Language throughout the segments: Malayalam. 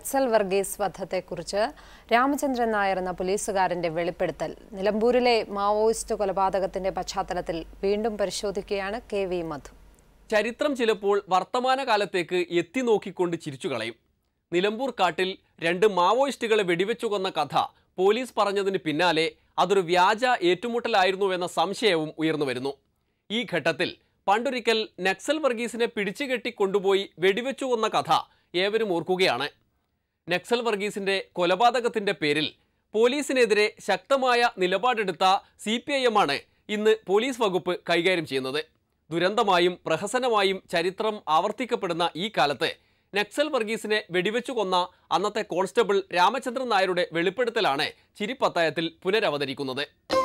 നക്സൽ വർഗീസ് വധത്തെക്കുറിച്ച് രാമചന്ദ്രൻ നായർ എന്ന പോലീസുകാരന്റെ വെളിപ്പെടുത്തൽ നിലമ്പൂരിലെ മാവോയിസ്റ്റ് കൊലപാതകത്തിന്റെ പശ്ചാത്തലത്തിൽ വീണ്ടും പരിശോധിക്കുകയാണ് കെ വി മധു ചരിത്രം ചിലപ്പോൾ വർത്തമാനകാലത്തേക്ക് എത്തി നോക്കിക്കൊണ്ട് ചിരിച്ചുകളയും നിലമ്പൂർ കാട്ടിൽ രണ്ട് മാവോയിസ്റ്റുകളെ വെടിവെച്ചു കൊന്ന കഥ പോലീസ് പറഞ്ഞതിന് പിന്നാലെ അതൊരു വ്യാജ ഏറ്റുമുട്ടലായിരുന്നുവെന്ന സംശയവും ഉയർന്നു വരുന്നു ഈ ഘട്ടത്തിൽ പണ്ടൊരിക്കൽ നക്സൽ വർഗീസിനെ പിടിച്ചുകെട്ടി കൊണ്ടുപോയി വെടിവെച്ചു കൊന്ന കഥ ഏവരും ഓർക്കുകയാണ് നക്സൽ വർഗീസിന്റെ കൊലപാതകത്തിന്റെ പേരിൽ പോലീസിനെതിരെ ശക്തമായ നിലപാടെടുത്ത സി പി ഐ എമ്മാണ് ഇന്ന് പോലീസ് വകുപ്പ് കൈകാര്യം ചെയ്യുന്നത് ദുരന്തമായും പ്രഹസനമായും ചരിത്രം ആവർത്തിക്കപ്പെടുന്ന ഈ കാലത്ത് നക്സൽ വർഗീസിനെ വെടിവെച്ചു കൊന്ന അന്നത്തെ കോൺസ്റ്റബിൾ രാമചന്ദ്രൻ നായരുടെ വെളിപ്പെടുത്തലാണ് ചിരിപ്പത്തായത്തിൽ പുനരവതരിക്കുന്നത്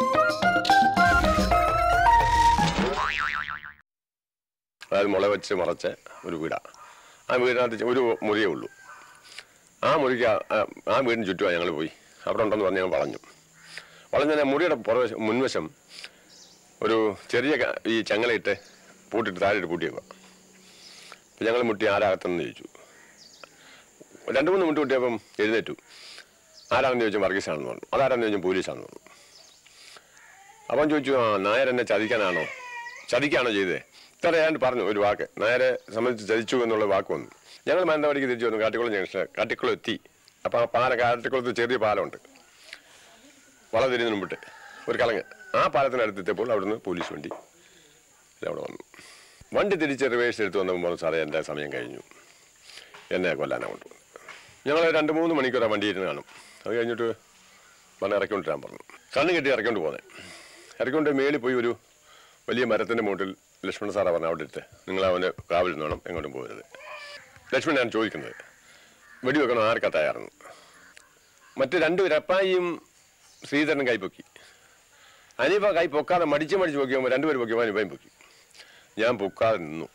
അതായത് മുള വെച്ച് മറച്ച ഒരു വീടാണ് ആ വീടിനകത്ത് ഒരു മുറിയേ ഉള്ളൂ ആ മുറിക്ക് ആ- ആ- ആ വീടിന് ചുറ്റുമാണ് ഞങ്ങൾ പോയി അവിടെ ഉണ്ടെന്ന് പറഞ്ഞ് ഞങ്ങൾ വളഞ്ഞു വളഞ്ഞ മുറിയുടെ പുറവശം മുൻവശം ഒരു ചെറിയ ക- ഈ ചങ്ങലയിട്ട് പൂട്ടിട്ട് താഴെയിട്ട് പൂട്ടിയേക്കുക അപ്പം ഞങ്ങൾ മുട്ടി ആരാകത്തെന്ന് ചോദിച്ചു രണ്ട് മൂന്ന് മുട്ടി മുട്ടിയപ്പം എഴുന്നേറ്റു ആരാണെന്ന് ചോദിച്ചാൽ വർഗീസാണെന്ന് പറഞ്ഞു അതാരാണെന്ന് ചോദിച്ചാൽ പോലീസാണെന്ന് പറഞ്ഞു അപ്പം ചോദിച്ചു ആ നായർ എന്നെ ചതിക്കാനാണോ ചതിക്കാണോ ചെയ്തത് ഇത്ര ഏതാണ്ട് പറഞ്ഞു ഒരു വാക്ക് നായരെ സംബന്ധിച്ച് ചതിച്ചു എന്നുള്ള വാക്ക് വന്നു ഞങ്ങൾ മാനന്തവാടിക്ക് തിരിച്ചു വന്നു കാട്ടിക്കുളം ജംഗ്ഷൻ കാട്ടിക്കുളം എത്തി അപ്പം ആ പാല കാട്ടിക്കുളത്ത് ചെറിയ പാലമുണ്ട് വളം തിരിഞ്ഞതിന് മുമ്പിട്ട് ഒരു കളങ്ങ് ആ പാലത്തിനടുത്തെത്തിയപ്പോൾ അവിടുന്ന് പോലീസ് വണ്ടി അവിടെ വന്നു വണ്ടി തിരിച്ച് റിവേഴ്സ് എടുത്ത് വന്നപ്പോൾ പറഞ്ഞു സാറേ എൻ്റെ സമയം കഴിഞ്ഞു എന്നെ കൊല്ലാനാണ് കൊണ്ടുപോകുന്നത് ഞങ്ങൾ രണ്ട് മൂന്ന് മണിക്കൂർ ആ വണ്ടി ഇരുന്ന് കാണും അത് കഴിഞ്ഞിട്ട് വന്ന് ഇറക്കിക്കൊണ്ടിരാൻ പറഞ്ഞു കണ്ണ് കെട്ടി ഇറക്കിക്കൊണ്ട് പോകുന്നത് ഇറക്കിക്കൊണ്ട് മേളിൽ പോയി ഒരു വലിയ മരത്തിൻ്റെ മൂട്ടിൽ ലക്ഷ്മണ സാറാ പറഞ്ഞു അവിടെ ഇട്ട് നിങ്ങൾ അവന് കാവൽ വേണം എങ്ങോട്ടും പോകരുത് ലക്ഷ്മണൻ ഞാൻ ചോദിക്കുന്നത് വെടിവെക്കണം ആർക്കാ തയ്യാറെന്ന് മറ്റ് രണ്ട് രപ്പായിയും ശ്രീധരനും കൈപ്പൊക്കി അനീഫ കൈ പൊക്കാതെ മടിച്ച് മടിച്ച് പൊക്കിയപ്പോൾ രണ്ടുപേരും പൊക്കിയപ്പോൾ അനിഫയും പൊക്കി ഞാൻ പൊക്കാതെ നിന്നു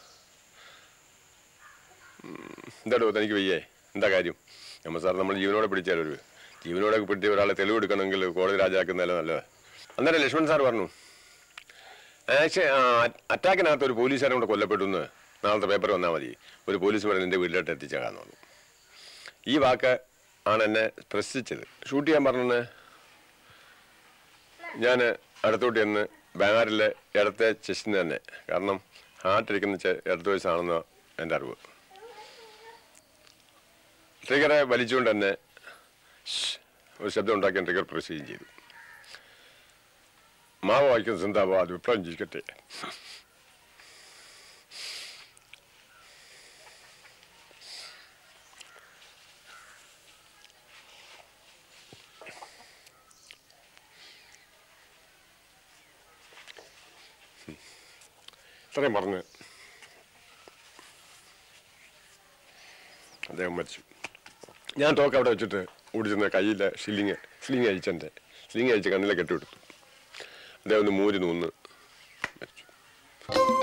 ഉം, എന്താടോ തനിക്ക് വയ്യേ എന്താ കാര്യം നമ്മൾ സാർ നമ്മൾ ജീവനോടെ പിടിച്ചാൽ ഒരു ജീവനോടെ പിടിച്ച ഒരാളെ തെളിവെടുക്കണമെങ്കിൽ കോടതി രാജാക്കുന്നതല്ല നല്ലത് അന്നേരം ലക്ഷ്മൺ സാർ പറഞ്ഞു ആക്ച്വലി അറ്റാക്കിനകത്ത് ഒരു പോലീസുകാരൻ കൂടെ കൊല്ലപ്പെട്ടു എന്ന് നാളത്തെ പേപ്പർ വന്നാൽ മതി ഒരു പോലീസ് പറഞ്ഞ് എൻ്റെ വീട്ടിലോട്ട് എത്തിച്ചേക്കാന്ന് പറഞ്ഞു ഈ വാക്ക് ആണ് എന്നെ പ്രശ്നിച്ചത് ഷൂട്ട് ചെയ്യാൻ പറഞ്ഞത് ഞാൻ അടുത്തോട്ട് ചെന്ന് ബാങ്കാറിലെ ഇടത്തെ ചെസ്റ്റിന് തന്നെ കാരണം ഹാർട്ടിരിക്കുന്ന ചെ- ഇടത്ത് വയസ്സാണെന്ന് എൻ്റെ അറിവ് ട്രിഗറെ വലിച്ചുകൊണ്ട് തന്നെ ഷ് ഒരു ശബ്ദം ഉണ്ടാക്കിയ ട്രിഗർ പ്രസ് ചെയ്യുകയും ചെയ്തു മാവ് വായിക്കുന്ന സിന്താബാദ് വിപ്ലവം ജീവിക്കട്ടെ ഇത്രയും പറഞ്ഞ് അദ്ദേഹം മരിച്ചു ഞാൻ തോക്ക് അവിടെ വെച്ചിട്ട് ഓടിച്ചെന്ന് കയ്യിലെ ഷില്ലിങ് സ്ലിങ് അയച്ചെൻ്റെ സ്ലിങ് അയച്ച് കണ്ണിലെ കെട്ടിയെടുത്തു അദ്ദേഹം ഒന്ന് മൂരി നൂന്ന് മരിച്ചു